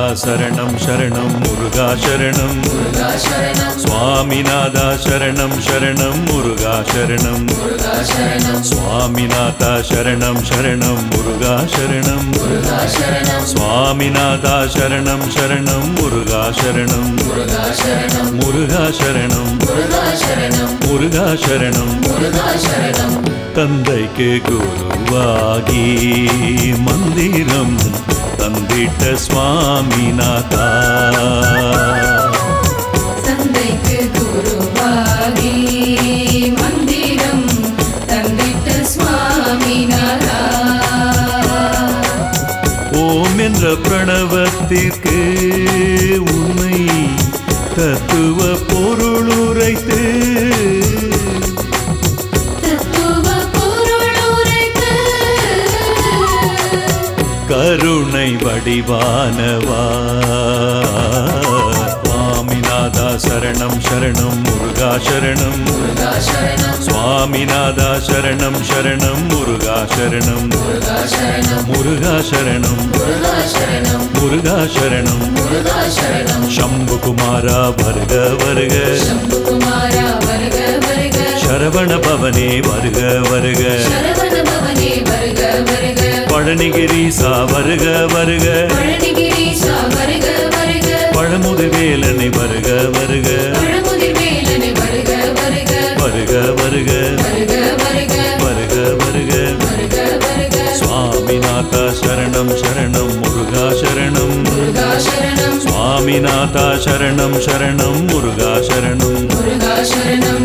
சரணம் சரணம் முருகா சரணம் முருகா சரணம் சுவாமிநாதா சரணம் சரணம் முருகா சரணம் முருகா சரணம் சுவாமிநாதா சரணம் சரணம் முருகா சரணம் முருகா சரணம் சுவாமிநாதா சரணம் சரணம் முருகா சரணம் முருகா சரணம் முருகா சரணம் முருகா சரணம் முருகா சரணம் முருகா சரணம் தந்தைக்கு குருவாகி மந்திரம் தந்திட்ட சுவாமிநாதா தந்தைக்கு குருவாகி மந்திரம் தந்திட்ட சுவாமிநாதா ஓம் என்ற பிரணவத்திற்கு உன்னை தத்துவ பொருளுரைத்து தத்துவ பொருளுரைத்து கருணை வடிவானவா சுவாமிநாதா சரணம் சரணம் முருகா சரணம் முருகா சரணம் சுவாமிநாதா சரணம் சரணம் முருகா சரணம் முருகா சரணம் முருகா சரணம் முருகா சரணம் முருகா சரணம் முருகா சரணம் சம்புகுமாரா வருக வருக சம்புகுமாரா வருக வருக சரவண பவனே வருக வருக சரவண பவனே வருக வருக பழனிகிரீசா வருக வருக பழனிகிரீசா வருக வருக பழமுதுவேலனை வருக வருக பழமுதிர் வேலனை வருக வருக வருக வருக வருக வருக வருக வருக வருக வருக சுவாமிநாதா சரணம் சரணம் முருகா சரணம் முருகா சரணம் சுவாமிநாதா சரணம் சரணம் முருகா சரணம் முருகா சரணம்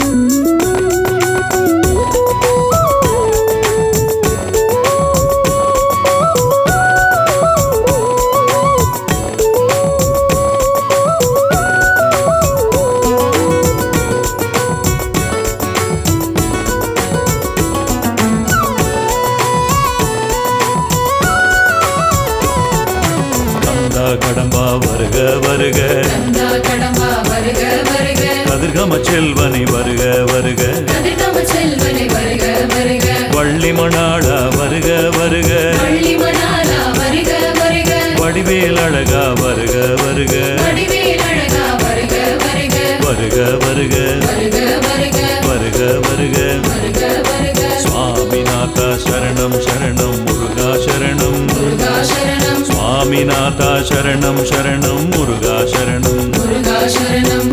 கந்தா கடம்பா வருக வருக கந்தா கடம்பா வருக வருக கதிர்கம செல்வனை வருக வருக கதிர்கம செல்வனை வருக வருக வள்ளி மணாளா வருக வருக பள்ளி மணாலா வருக வருக வடிவேல் அழகா வருக வருக வடிவேல் அழகா வருக வருக வருக வருக வருக வருக வருக வருக வருக வருக சுவாமிநாதா சரணம் சரணம் முருகா சரணம் முருகா சரணம் சுவாமிநாதா சரணம் சரணம் முருகா சரணம் முருகா சரணம்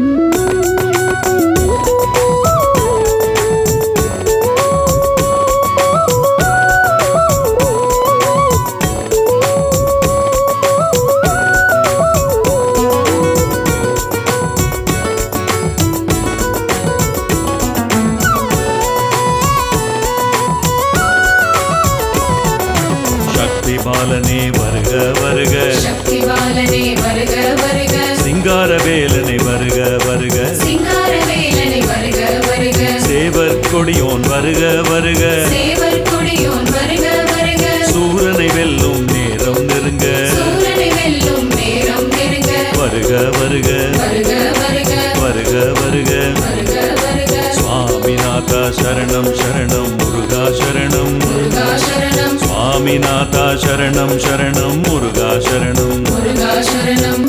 சக்தி பாலனே வருக வருக சக்தி பாலனே வருக வருக சிங்கார வேலனை வருக வருக சிங்கார வேலனை வருக வருக சேவர் கொடியோன் வருக வருக சேவர் கொடியோன் வருக வருக சூரனை வெல்லும் நேரம் நெருங்க சூரனை வெல்லும் நேரம் நெருங்க வருக வருக வருக வருக வருக வருக வருக வருக சுவாமிநாதா சரணம் சரணம் முருகா சரணம் முருகா சரணம் சுவாமிநாதா சரணம் சரணம் முருகா சரணம் முருகா சரணம்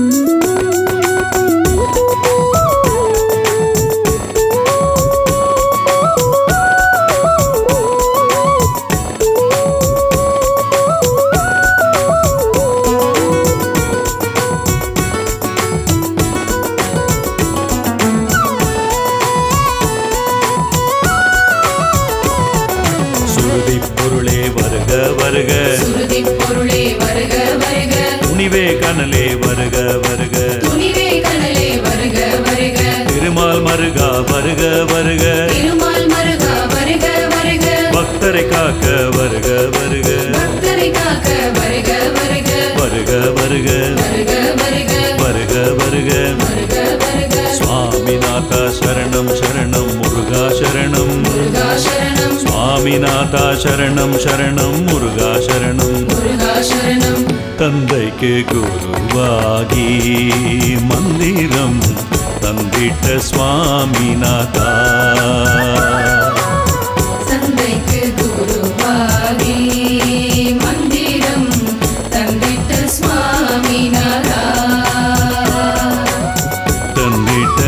சுருதி பொருளே வருக வருக சுருதி பொருளே வருக வருக துணிவே கனலே வருக வருக துணிவே கனலே வருக வருக திருமால் மருகா வருக வருக திருமால் மருகா வருக வருக பக்தரை காக்க வருக வருக பக்தரை காக்க வருக வருக வருக வருக வருக வருக வருக வருக வருக வருக சுவாமிநாதா சரணம் சரணம் முருகா சரணம் முருகா சரணம் சுவாமிநாதா சரணம் சரணம் முருகா சரணம் முருகா சரணம் தந்தைக்கு குருவாகி மந்திரம் தந்திட்ட சுவாமிநாதா தந்தைக்கு குருவாகி மந்திரம் தந்திட்ட சுவாமி தந்திட்ட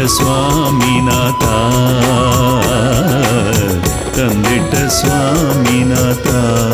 சுவாமிநாதா தந்திட்ட சுவாமிநாதா